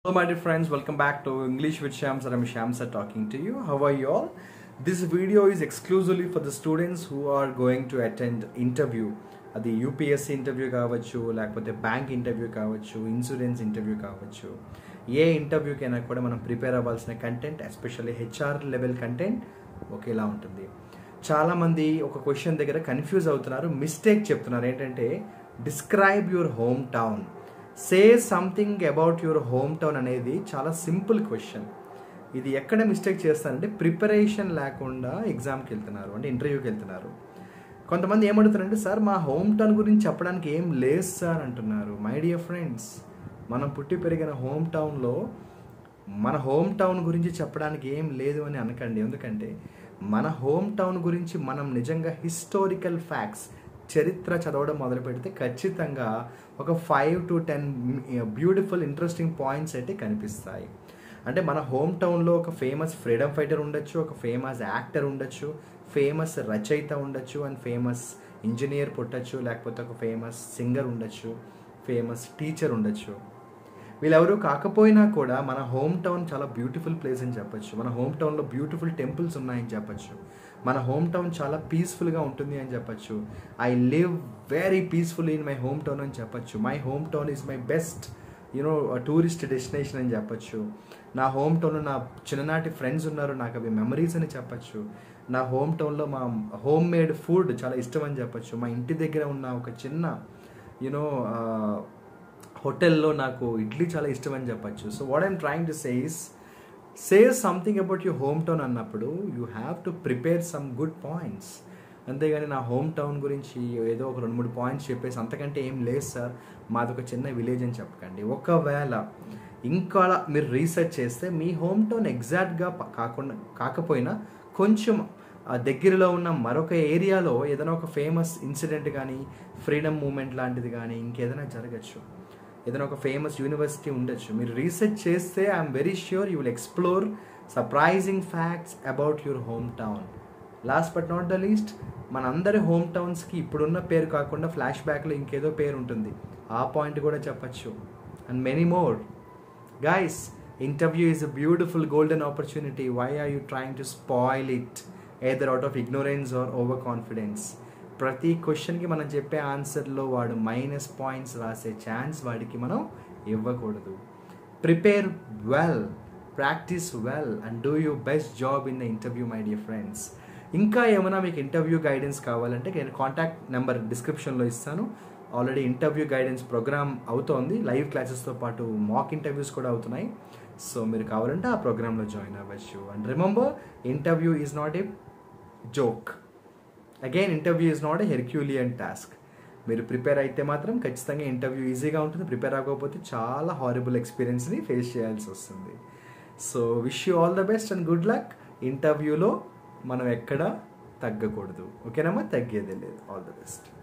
Hello, my dear friends. Welcome back to English with Shams. I'm Shamsa talking to you. How are you all? This video is exclusively for the students who are going to attend interview. అది UPSC interview కావచ్చు లేకపోతే bank interview కావచ్చు insurance interview కావచ్చు ఏ ఇంటర్వ్యూకైనా కూడా మనం prepare అవ్వాల్సిన content especially HR level content ఒకేలా ఉంటుంది చాలామంది ఒక క్వశ్చన్ దగ్గర కన్ఫ్యూజ్ అవుతున్నారు మిస్టేక్ చెప్తున్నారు ఏంటంటే describe your home town say something about your home town అనేది చాలా సింపుల్ క్వశ్చన్ ఇది ఎక్కడ మిస్టేక్ చేస్తారంటే ప్రిపరేషన్ లేకుండా ఎగ్జామ్కి వెళ్తున్నారు అంటే ఇంటర్వ్యూకి వెళ్తున్నారు కొంతమంది ఏమడుగుతారంటే సార్ మా హోమ్ టౌన్ గురించి చెప్పడానికి ఏం లేదు సార్ అంటున్నారు మై డియర్ ఫ్రెండ్స్ మనం పుట్టి పెరిగిన హోమ్ టౌన్లో మన హోమ్ టౌన్ గురించి చెప్పడానికి ఏం లేదు అని అనకండి ఎందుకంటే మన హోమ్ టౌన్ గురించి మనం నిజంగా హిస్టారికల్ ఫ్యాక్ట్స్ చరిత్ర చదవడం మొదలు పెడితే ఖచ్చితంగా ఒక five to ten beautiful interesting points అయితే కనిపిస్తాయి అంటే మన హోమ్ టౌన్లో ఒక ఫేమస్ ఫ్రీడమ్ ఫైటర్ ఉండొచ్చు ఒక ఫేమస్ యాక్టర్ ఉండొచ్చు ఫేమస్ రచయిత ఉండొచ్చు అండ్ ఫేమస్ ఇంజనీర్ పుట్టచ్చు లేకపోతే ఒక ఫేమస్ సింగర్ ఉండొచ్చు ఫేమస్ టీచర్ ఉండొచ్చు వీళ్ళెవరూ కాకపోయినా కూడా మన హోమ్ టౌన్ చాలా బ్యూటిఫుల్ ప్లేస్ అని చెప్పొచ్చు మన హోమ్ టౌన్లో బ్యూటిఫుల్ టెంపుల్స్ ఉన్నాయని చెప్పొచ్చు మన హోమ్ టౌన్ చాలా పీస్ఫుల్గా ఉంటుంది అని చెప్పొచ్చు I live very peaceful in my home town అని చెప్పొచ్చు my home town is my best you know tourist destination అని చెప్పొచ్చు నా హోమ్ టౌన్లో నా చిన్ననాటి ఫ్రెండ్స్ ఉన్నారు నాకు అవి మెమరీస్ అని చెప్పొచ్చు నా హోమ్ టౌన్లో మా హోమ్ మేడ్ ఫుడ్ చాలా ఇష్టం అని చెప్పొచ్చు మా ఇంటి దగ్గర ఉన్న ఒక చిన్న యూనో హోటల్లో నాకు ఇడ్లీ చాలా ఇష్టం అని చెప్పొచ్చు so what I'm trying to says say something about your home town అన్నప్పుడు you have to prepare some good points అంతేగాని నా హోమ్ టౌన్ గురించి ఏదో ఒక రెండు మూడు పాయింట్స్ చెప్పేసి అంతకంటే ఏం లేదు సార్ మాది ఒక చిన్న విలేజ్ అని చెప్పకండి ఒకవేళ ఇంకా మీరు రీసెర్చ్ చేస్తే మీ హోమ్ టౌన్ ఎగ్జాక్ట్గా కాకుండా కాకపోయినా కొంచెం దగ్గరలో ఉన్న మరొక ఏరియాలో ఏదైనా ఒక ఫేమస్ ఇన్సిడెంట్ కానీ ఫ్రీడమ్ మూమెంట్ లాంటిది కానీ ఇంకేదైనా జరగచ్చు ఏదైనా ఒక ఫేమస్ యూనివర్సిటీ ఉండొచ్చు మీరు రీసెర్చ్ చేస్తే I'm very sure you will explore surprising facts about your home town last but not the least మనందరి హోమ్ టౌన్స్కి ఇప్పుడున్న పేరు కాకుండా ఫ్లాష్ బ్యాక్లో ఇంకేదో పేరు ఉంటుంది ఆ పాయింట్ కూడా చెప్పచ్చు and many more guys interview is a beautiful golden opportunity why are you trying to spoil it either out of ignorance or over confidence ప్రతి క్వశ్చన్కి మనం చెప్పే ఆన్సర్లో వాడు మైనస్ పాయింట్స్ రాసే ఛాన్స్ వాడికి మనం ఇవ్వకూడదు prepare well practise well and do you best job in the interview my dear friends ఇంకా ఏమైనా మీకు ఇంటర్వ్యూ గైడెన్స్ కావాలంటే నేను కాంటాక్ట్ నెంబర్ డిస్క్రిప్షన్లో ఇస్తాను ఆల్రెడీ ఇంటర్వ్యూ గైడెన్స్ ప్రోగ్రామ్ అవుతోంది లైవ్ క్లాసెస్తో పాటు మాక్ ఇంటర్వ్యూస్ కూడా అవుతున్నాయి సో మీరు కావాలంటే ఆ ప్రోగ్రాంలో జాయిన్ అవ్వచ్చు and remember interview is not a joke again interview is not a herculean task మీరు ప్రిపేర్ అయితే మాత్రం ఖచ్చితంగా ఇంటర్వ్యూ ఈజీగా ఉంటుంది ప్రిపేర్ అవ్వకపోతే చాలా హారబుల్ ఎక్స్పీరియన్స్ని ఫేస్ చేయాల్సి వస్తుంది so wish you all the best and good luck ఇంటర్వ్యూలో మనం ఎక్కడ తగ్గకూడదు ఓకేనమ్మా తగ్గేదే లేదు ఆల్ ద బెస్ట్